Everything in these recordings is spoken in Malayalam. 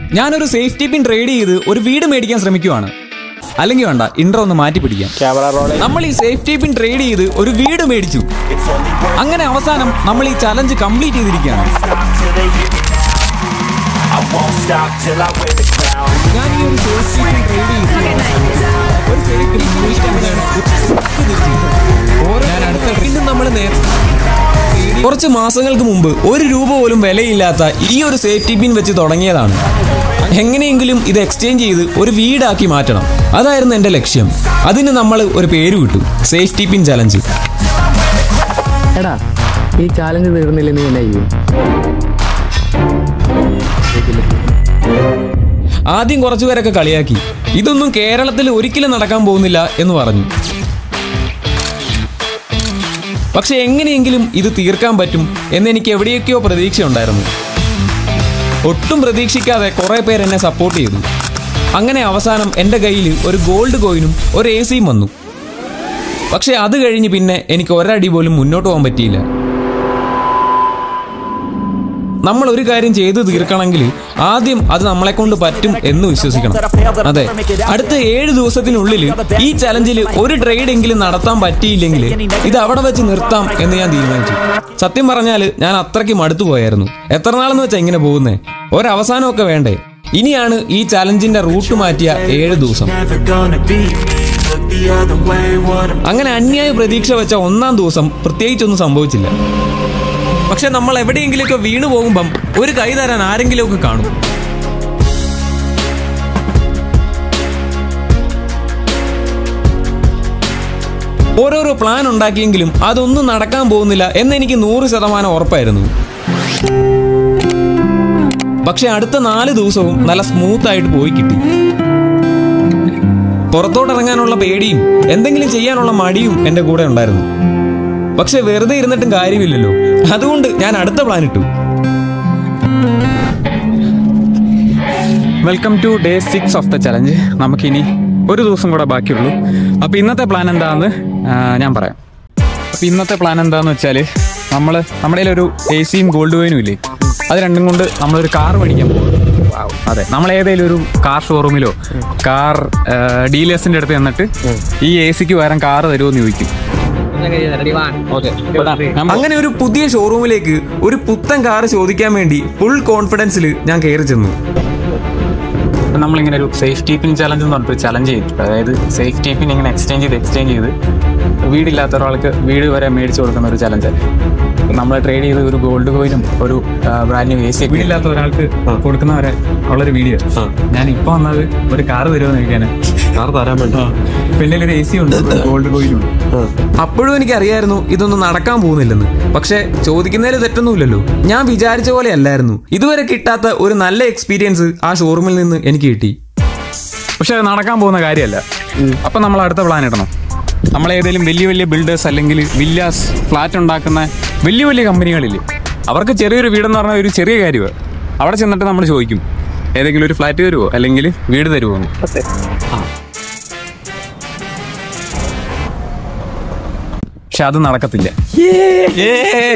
ഞാനൊരു സേഫ്റ്റി പിൻ ട്രേഡ് ചെയ്ത് ഒരു വീട് മേടിക്കാൻ ശ്രമിക്കുവാണ് അല്ലെങ്കിൽ വേണ്ട ഇൻട്രോ ഒന്ന് മാറ്റി പിടിക്കാം ക്യാമറ റോൾ നമ്മൾ ഈ സേഫ്റ്റി പിൻ ട്രേഡ് ചെയ്ത് ഒരു വീട് മേടിച്ചു അങ്ങനെ അവസാനം നമ്മൾ ഈ ചലഞ്ച് കംപ്ലീറ്റ് ചെയ്തിരിക്കുകയാണ് I won't stop till I wear the crown. ഞാൻ ഈ ഒരു സേഫ്റ്റി പിൻ ട്രേഡ് ചെയ്ത് ഒരു സേഫ്റ്റി ഞാൻ അടുത്ത പിന്നെ നമ്മൾ കുറച്ച് മാസങ്ങൾക്ക് മുമ്പ് ഒരു രൂപ പോലും വിലയില്ലാത്ത ഈ ഒരു സേഫ്റ്റി പിൻ വെച്ച് തുടങ്ങിയതാണ് എങ്ങനെയെങ്കിലും ഇത് എക്സ്ചേഞ്ച് ചെയ്ത് ഒരു വീടാക്കി മാറ്റണം അതായിരുന്നു എൻ്റെ ലക്ഷ്യം അതിന് നമ്മൾ ഒരു പേര് വിട്ടു സേഫ്റ്റി പിൻ ചലഞ്ച് എടാ ഈ ചാലഞ്ച് തീർന്നില്ല നീ എന്നാ ചെയ്യും ആദ്യം കുറച്ചുപേരൊക്കെ കളിയാക്കി ഇതൊന്നും കേരളത്തിൽ ഒരിക്കലും നടക്കാൻ പോകുന്നില്ല എന്ന് പറഞ്ഞു പക്ഷെ എങ്ങനെയെങ്കിലും ഇത് തീർക്കാൻ പറ്റും എന്നെനിക്ക് എവിടെയൊക്കെയോ പ്രതീക്ഷയുണ്ടായിരുന്നു ഒട്ടും പ്രതീക്ഷിക്കാതെ കുറേ പേർ എന്നെ സപ്പോർട്ട് ചെയ്തു അങ്ങനെ അവസാനം എൻ്റെ കയ്യിൽ ഒരു ഗോൾഡ് കോയിനും ഒരു എ സിയും വന്നു പക്ഷെ അത് കഴിഞ്ഞ് പിന്നെ എനിക്ക് ഒരടി പോലും മുന്നോട്ട് പോകാൻ പറ്റിയില്ല നമ്മൾ ഒരു കാര്യം ചെയ്തു തീർക്കണമെങ്കിൽ ആദ്യം അത് നമ്മളെ കൊണ്ട് പറ്റും എന്ന് വിശ്വസിക്കണം അതെ അടുത്ത ഏഴ് ദിവസത്തിനുള്ളിൽ ഈ ചലഞ്ചിൽ ഒരു ട്രേഡ് എങ്കിലും നടത്താൻ പറ്റിയില്ലെങ്കിൽ ഇത് അവിടെ വെച്ച് നിർത്താം എന്ന് ഞാൻ തീരുമാനിച്ചു സത്യം പറഞ്ഞാൽ ഞാൻ അത്രയ്ക്ക് മടുത്തു പോയായിരുന്നു എത്ര നാളെന്ന് വെച്ചാൽ ഇങ്ങനെ പോകുന്നേ ഒരവസാനമൊക്കെ വേണ്ടേ ഇനിയാണ് ഈ ചലഞ്ചിന്റെ റൂട്ട് മാറ്റിയ ഏഴ് ദിവസം Never gonna be. Look the other way, what am അങ്ങനെ അന്യായ പ്രതീക്ഷ വെച്ച ഒന്നാം ദിവസം പ്രത്യേകിച്ചൊന്നും സംഭവിച്ചില്ല പക്ഷെ നമ്മൾ എവിടെയെങ്കിലുമൊക്കെ വീണു പോകുമ്പം ഒരു കൈ തരാൻ ആരെങ്കിലുമൊക്കെ കാണും ഓരോരോ പ്ലാൻ ഉണ്ടാക്കിയെങ്കിലും അതൊന്നും നടക്കാൻ പോകുന്നില്ല എന്നെനിക്ക് നൂറ് ശതമാനം ഉറപ്പായിരുന്നു പക്ഷെ അടുത്ത നാല് ദിവസവും നല്ല സ്മൂത്ത് ആയിട്ട് പോയി കിട്ടി പുറത്തോട്ടിറങ്ങാനുള്ള പേടിയും എന്തെങ്കിലും ചെയ്യാനുള്ള മടിയും എൻ്റെ കൂടെ ഉണ്ടായിരുന്നു പക്ഷെ വെറുതെ ഇരുന്നിട്ടും കാര്യമില്ലല്ലോ അതുകൊണ്ട് ഞാൻ അടുത്ത പ്ലാൻ ഇട്ടു welcome to day six of the challenge നമുക്കിനി ഒരു ദിവസം കൂടെ ബാക്കിയുള്ളൂ അപ്പോൾ ഇന്നത്തെ പ്ലാൻ എന്താണെന്ന് ആ, ഞാൻ പറയാം അപ്പോൾ ഇന്നത്തെ പ്ലാൻ എന്താണെന്ന് വെച്ചാൽ നമ്മൾ നമ്മുടെ കയ്യിലൊരു എ സിയും ഗോൾഡ് കോയിനും ഇല്ലേ അത് രണ്ടും കൊണ്ട് നമ്മളൊരു കാർ മേടിക്കാൻ പോകും അതെ നമ്മൾ ഏതെങ്കിലും ഒരു കാർ ഷോറൂമിലോ കാർ ഡീലേഴ്സിൻ്റെ അടുത്ത് ചെന്നിട്ട് ഈ എ സിക്ക് പകരം കാർ തരുമോ എന്ന് ചോദിക്കും അങ്ങനെ ഒരു പുതിയ ഷോറൂമിലേക്ക് ഒരു പുത്തൻ കാർ ചോദിക്കാൻ വേണ്ടി ഫുൾ കോൺഫിഡൻസിൽ ഞാൻ കയറി ചെന്നു ഇപ്പം നമ്മളിങ്ങനെ ഒരു സേഫ്റ്റി പിൻ ചലഞ്ച് എന്ന് പറഞ്ഞിട്ട് ചലഞ്ച് ചെയ്തിട്ടുണ്ട് അതായത് സേഫ്റ്റി പിൻ ഇങ്ങനെ എക്സ്ചേഞ്ച് ചെയ്ത് എക്സ്ചേഞ്ച് ചെയ്ത് വീടില്ലാത്ത ഒരാൾക്ക് വീട് വരെ മേടിച്ചു കൊടുക്കുന്ന ഒരു ചലഞ്ച് നമ്മൾ ട്രേഡ് ചെയ്ത് ഒരു ഗോൾഡ് കോയിനും ഒരു ബ്രാൻഡ് ന്യൂ എ സി വീടില്ലാത്ത ഒരാൾക്ക് കൊടുക്കുന്നവരെ ഉള്ളൊരു വീഡിയോ ഞാൻ ഇപ്പൊ വന്നത് ഒരു കാർ തരുമെന്ന് ചോദിക്കാൻ കാർ തരാൻ വേണ്ടി പിന്നെ ഒരു എ സി ഉണ്ട് ഗോൾഡ് കോയിനും ഉണ്ട് അപ്പോഴും എനിക്കറിയായിരുന്നു ഇതൊന്നും നടക്കാൻ പോകുന്നില്ലെന്ന് പക്ഷെ ചോദിക്കുന്നതിൽ തെറ്റൊന്നുമില്ലല്ലോ ഞാൻ വിചാരിച്ച പോലെ അല്ലായിരുന്നു ഇതുവരെ കിട്ടാത്ത ഒരു നല്ല എക്സ്പീരിയൻസ് ആ ഷോറൂമിൽ നിന്ന് എനിക്ക് കിട്ടി പക്ഷെ അത് നടക്കാൻ പോകുന്ന കാര്യമല്ല അപ്പൊ നമ്മൾ അടുത്ത പ്ലാൻ ഇടണം നമ്മൾ ഏതെങ്കിലും വലിയ വലിയ ബിൽഡേഴ്സ് അല്ലെങ്കിൽ വില്ലാസ് ഫ്ലാറ്റ് ഉണ്ടാക്കുന്ന വലിയ വലിയ കമ്പനികളില്ലേ അവർക്ക് ചെറിയൊരു വീടെന്ന് പറഞ്ഞാൽ ഒരു ചെറിയ കാര്യമാണ് അവിടെ ചെന്നിട്ട് നമ്മൾ ചോദിക്കും ഏതെങ്കിലും ഒരു ഫ്ലാറ്റ് തരുമോ അല്ലെങ്കിൽ വീട് തരുമോ എന്ന്. ആ. പക്ഷെ അത് നടക്കത്തില്ല ഏ.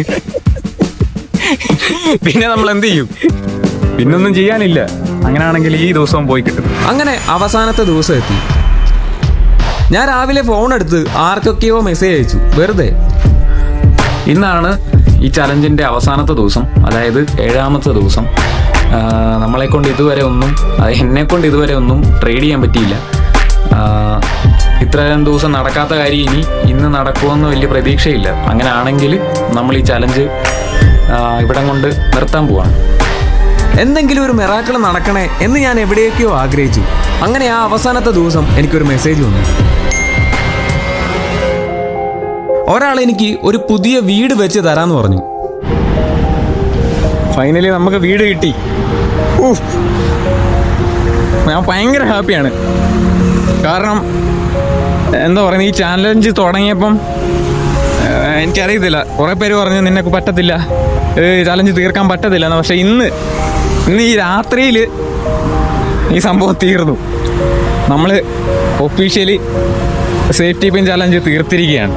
പിന്നെ നമ്മൾ എന്ത് ചെയ്യും പിന്നൊന്നും ചെയ്യാനില്ല അങ്ങനെയാണെങ്കിൽ ഈ ദിവസവും പോയി കിട്ടും അങ്ങനെ അവസാനത്തെ ദിവസം എത്തി ഞാൻ രാവിലെ ഫോൺ എടുത്ത് ആർക്കൊക്കെയോ മെസ്സേജ് അയച്ചു വെറുതെ ഇന്നാണ് ഈ ചലഞ്ചിന്റെ അവസാനത്തെ ദിവസം അതായത് ഏഴാമത്തെ ദിവസം ആ, നമ്മളെ കൊണ്ട് ഇതുവരെ ഒന്നും എന്നെ കൊണ്ട് ഇതുവരെ ഒന്നും ട്രേഡ് ചെയ്യാൻ പറ്റിയില്ല ആ, ഇത്രയും ദിവസം നടക്കാത്ത കാര്യം ഇനി ഇന്ന് നടക്കുമെന്ന് വലിയ പ്രതീക്ഷയില്ല അങ്ങനെ ആണെങ്കിൽ നമ്മൾ ഈ ചലഞ്ച് ഇവിടം കൊണ്ട് നിർത്താൻ പോവാണ് എന്തെങ്കിലും ഒരു മെറാക്കൾ നടക്കണേ എന്ന് ഞാൻ എവിടെയൊക്കെയോ ആഗ്രഹിച്ചു അങ്ങനെ ആ അവസാനത്തെ ദിവസം എനിക്കൊരു മെസ്സേജ് വന്നു ഒരാൾ എനിക്ക് ഒരു പുതിയ വീട് വെച്ച് തരാന്ന് പറഞ്ഞു ഫൈനലി നമുക്ക് വീട് കിട്ടി ഊഫ്. ഞാൻ ഭയങ്കര ഹാപ്പിയാണ് കാരണം എന്താ പറയുന്നത് ഈ ചാലഞ്ച് തുടങ്ങിയപ്പം ഏഹ്, എനിക്കറിയത്തില്ല കുറേ പേര് പറഞ്ഞു നിനക്ക് പറ്റത്തില്ല ചലഞ്ച് തീർക്കാൻ പറ്റത്തില്ല എന്ന് പക്ഷെ ഇന്ന് ഇന്ന് ഈ രാത്രിയിൽ ഈ സംഭവം തീർന്നു നമ്മൾ ഒഫീഷ്യലി സേഫ്റ്റി പിൻ ചലഞ്ച് തീർത്തിരിക്കുകയാണ്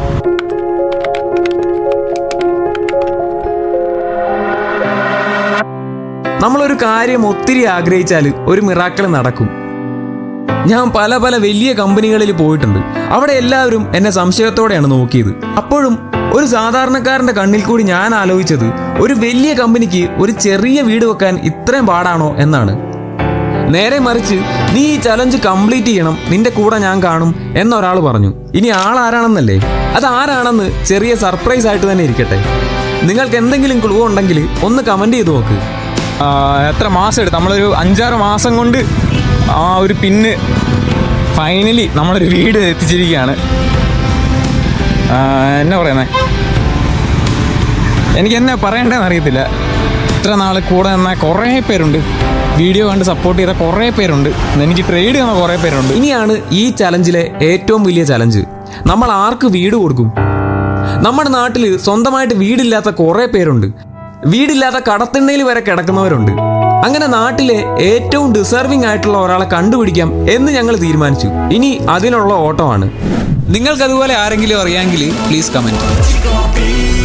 നമ്മളൊരു കാര്യം ഒത്തിരി ആഗ്രഹിച്ചാൽ ഒരു മിറാക്കൾ നടക്കും ഞാൻ പല പല വലിയ കമ്പനികളിൽ പോയിട്ടുണ്ട് അവിടെ എല്ലാവരും എന്നെ സംശയത്തോടെയാണ് നോക്കിയത് അപ്പോഴും ഒരു സാധാരണക്കാരന്റെ കണ്ണിൽ കൂടി ഞാൻ ആലോചിച്ചത് ഒരു വലിയ കമ്പനിക്ക് ഒരു ചെറിയ വീട് വെക്കാൻ ഇത്രയും പാടാണോ എന്നാണ് നേരെ മറിച്ച് നീ ഈ ചലഞ്ച് കംപ്ലീറ്റ് ചെയ്യണം നിന്റെ കൂടെ ഞാൻ കാണും എന്നൊരാൾ പറഞ്ഞു ഇനി ആളാരാണെന്നല്ലേ അത് ആരാണെന്ന് ചെറിയ സർപ്രൈസ് ആയിട്ട് തന്നെ ഇരിക്കട്ടെ നിങ്ങൾക്ക് എന്തെങ്കിലും ക്ലൂ ഉണ്ടെങ്കിൽ ഒന്ന് കമന്റ് ചെയ്ത് നോക്ക് ആ, എത്ര മാസം എടുത്തു നമ്മളൊരു അഞ്ചാറ് മാസം കൊണ്ട് ആ ഒരു പിന്ന് ഫൈനലി നമ്മളൊരു വീട് എത്തിച്ചിരിക്കുകയാണ് ആ, എന്നാ പറയുന്നേ എനിക്ക് എന്നെ പറയണ്ടതെന്ന് അറിയത്തില്ല ഇത്ര നാൾ കൂടെ നിന്ന കുറേ പേരുണ്ട് വീഡിയോ കണ്ട് സപ്പോർട്ട് ചെയ്ത കുറേ പേരുണ്ട് എനിക്ക് ട്രേഡ് ചെയ്യുന്ന കുറേ പേരുണ്ട് ഇനിയാണ് ഈ ചലഞ്ചിലെ ഏറ്റവും വലിയ ചലഞ്ച് നമ്മൾ ആർക്ക് വീട് കൊടുക്കും നമ്മുടെ നാട്ടിൽ സ്വന്തമായിട്ട് വീടില്ലാത്ത കുറെ പേരുണ്ട് വീടില്ലാത്ത കടത്തിണ്ണയിൽ വരെ കിടക്കുന്നവരുണ്ട് അങ്ങനെ നാട്ടിലെ ഏറ്റവും ഡിസർവിംഗ് ആയിട്ടുള്ള ഒരാളെ കണ്ടുപിടിക്കാം എന്ന് ഞങ്ങൾ തീരുമാനിച്ചു ഇനി അതിനുള്ള ഓട്ടമാണ് നിങ്ങൾക്ക് അതുപോലെ ആരെങ്കിലും അറിയാമെങ്കിൽ please comment She gon' be